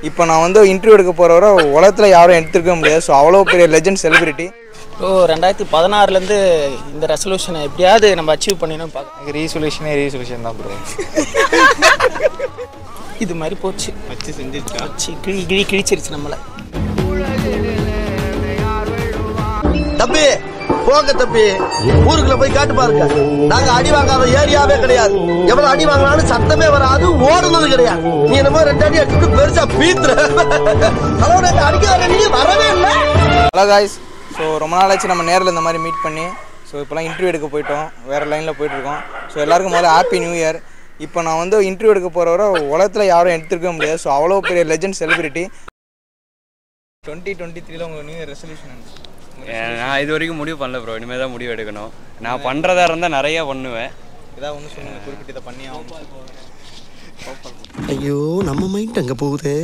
இப்போ நான் வந்து இன்டர்வியூ எடுக்க போகிறவரை உலகத்தில் யாரும் எடுத்துருக்க முடியாது ஸோ அவ்வளோ பெரிய லெஜண்ட் செலிபிரிட்டி ஸோ ரெண்டாயிரத்தி பதினாறுலேருந்து இந்த ரெசல்யூஷனை எப்படியாவது நம்ம அச்சீவ் பண்ணிடணும் பார்க்க எனக்கு ரீசொல்யூஷனே ரீசொல்யூஷன் தான் ப்ரோ இது மாதிரி போச்சு வச்சு செஞ்சிருச்சு வச்சு கிழி கிழி கிழிச்சிருச்சு நம்மளை தம்பி போங்க தம்பி ஊருக்குள்ள போய் காட்டு பாருங்க நாங்க அடி வாங்காத ஏரியாவே கிடையாது எவ்வளவு அடி வாங்கினாலும் சத்தமே வராது ஓடுனது கிடையாது நீ என்னமோ ரெண்டு அடி அடிச்சுட்டு பெருசா பீத்துற ஹலோ நாங்க அடிக்காத நீ வரவே இல்லை ஹலோ காய்ஸ் ஸோ ரொம்ப நாள் ஆச்சு நம்ம நேரில் இந்த மாதிரி மீட் பண்ணி ஸோ இப்போலாம் இன்டர்வியூ எடுக்க போயிட்டோம் வேறு லைனில் போயிட்டுருக்கோம் ஸோ எல்லாருக்கும் முதல்ல ஹாப்பி நியூ இயர் இப்போ நான் வந்து இன்டர்வியூ எடுக்க போகிறவரை உலகத்தில் யாரும் எடுத்துருக்க முடியாது ஸோ அவ்வளோ பெரிய லெஜண்ட் செலிபிரிட்டி டுவெண்ட்டி டுவெண்ட்டி த்ரீல உங்கள் நியூ இயர் ரெசல்யூஷன் நான் இது வரைக்கும் முடிவு பண்ணல ப்ரோ இனிமேல் தான் முடிவு எடுக்கணும் நான் பண்ணுறதா இருந்தால் நிறைய பண்ணுவேன் ஏதாவது ஒன்று சொல்லுங்கள் குறிப்பிட்டு இதை பண்ணி ஆகும் ஐயோ நம்ம மைண்ட் அங்க போகுது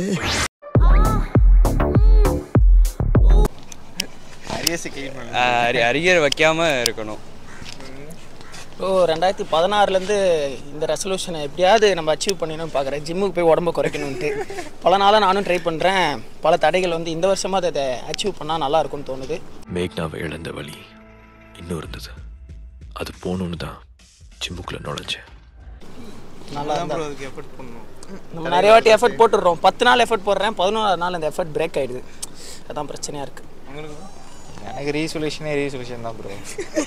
ஆஹ் அரி அரியர் வைக்காமல் இருக்கணும் ஸோ ரெண்டாயிரத்தி பதினாறுலேருந்து இந்த ரெசல்யூஷனை எப்படியாவது நம்ம அச்சீவ் பண்ணிடணும் பார்க்குறேன் ஜிம்முக்கு போய் உடம்ப குறைக்கணுன்ட்டு பல நாளாக நானும் ட்ரை பண்ணுறேன் பல தடைகள் வந்து இந்த வருஷமாக அதை அச்சீவ் பண்ணால் நல்லா இருக்கும்னு தோணுது மேக்னாவை இழந்த வழி இன்னும் இருந்தது அது போகணுன்னு தான் ஜிம்முக்குள்ளே நுழைஞ்சேன் நல்லா இருந்தா நம்ம நிறைய வாட்டி எஃபர்ட் போட்டுடுறோம் பத்து நாள் எஃபர்ட் போடுறேன் பதினோராவது நாள் அந்த எஃபர்ட் பிரேக் ஆயிடுது அதான் பிரச்சனையாக இருக்குது எனக்கு ரீசொல்யூஷனே ரீசொல்யூஷன் தான் ப்ரோ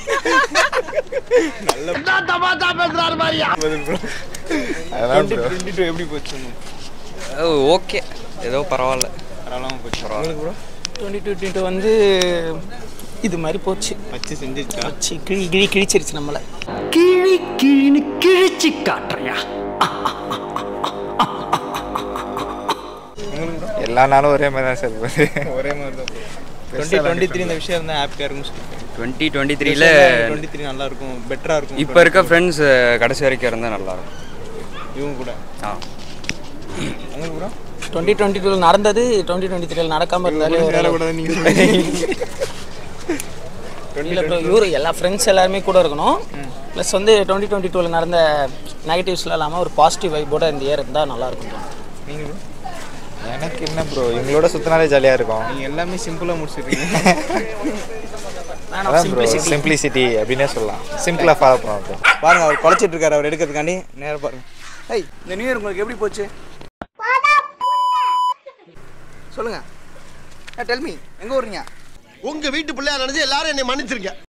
அதான் ப்ரோ டுவெண்ட்டி டூ எப்படி போச்சு ஓகே ஏதோ பரவாயில்ல பரவாயில்லாமல் போச்சு உங்களுக்கு ப்ரோ டுவெண்ட்டி டுவெண்ட்டி டூ வந்து இது மாதிரி போச்சு வச்சு செஞ்சிருச்சு வச்சு கிழி கிழி கிழிச்சிருச்சு நம்மளை கிழி கிழின்னு கிழிச்சு காட்டுறியா எல்லா நாளும் ஒரே மாதிரி தான் சார் போகுது ஒரே மாதிரி தான் டுவெண்ட்டி டுவெண்ட்டி த்ரீ இந்த விஷயம் இருந்தால் ஹாப்பியாக இருக்கும் டுவெண்ட்டி டுவெண்ட்டி த்ரீல டுவெண்ட்டி த்ரீ நல்லா இருக்கும் பெட்டராக இருக்கும் இப்போ இருக்க ஃப்ரெண்ட்ஸ் கடைசி வரைக்கும் இருந்தால் நல்லாயிருக்கும் இவங்க கூட ஆ உங்களுக்கு கூட டுவெண்ட்டி டுவெண்ட்டி டூவில் நடந்தது டுவெண்ட்டி டுவெண்ட்டி த்ரீல நடக்காமல் இருந்தாலே ஒரு இல்லை ப்ரோ இவரு எல்லா ஃப்ரெண்ட்ஸ் எல்லாருமே கூட இருக்கணும் ப்ளஸ் வந்து டுவெண்ட்டி டுவெண்ட்டி டூவில் நடந்த நெகட்டிவ்ஸ்லாம் இல்லாமல் ஒரு பாசிட்டிவ் வைப்போட இந்த இயர் இருந்தால் நல்லா இருக்கும் தோணும். நீங்கள் bro? எனக்கு என்ன ப்ரோ இவங்களோட சுத்தினாலே ஜாலியாக இருக்கும் நீங்கள் எல்லாமே சிம்பிளாக முடிச்சிருக்கீங்க Man of அதான் ப்ரோ simplicity. சிம்பிளிசிட்டி அப்படின்னே சொல்லலாம் சிம்பிளாக ஃபாலோ பண்ணுவோம் bro. பாருங்க அவர் குழச்சிட்டு இருக்காரு அவர் எடுக்கிறதுக்காண்டி நேரா பாருங்க ஏய் இந்த நியூ இயர் உங்களுக்கு எப்படி போச்சு சொல்லுங்க டெல் மீ எங்க ஊர்றீங்க உங்க வீட்டு பிள்ளையா நினைச்சு எல்லாரும் என்னை மன்னிச்சிருங்க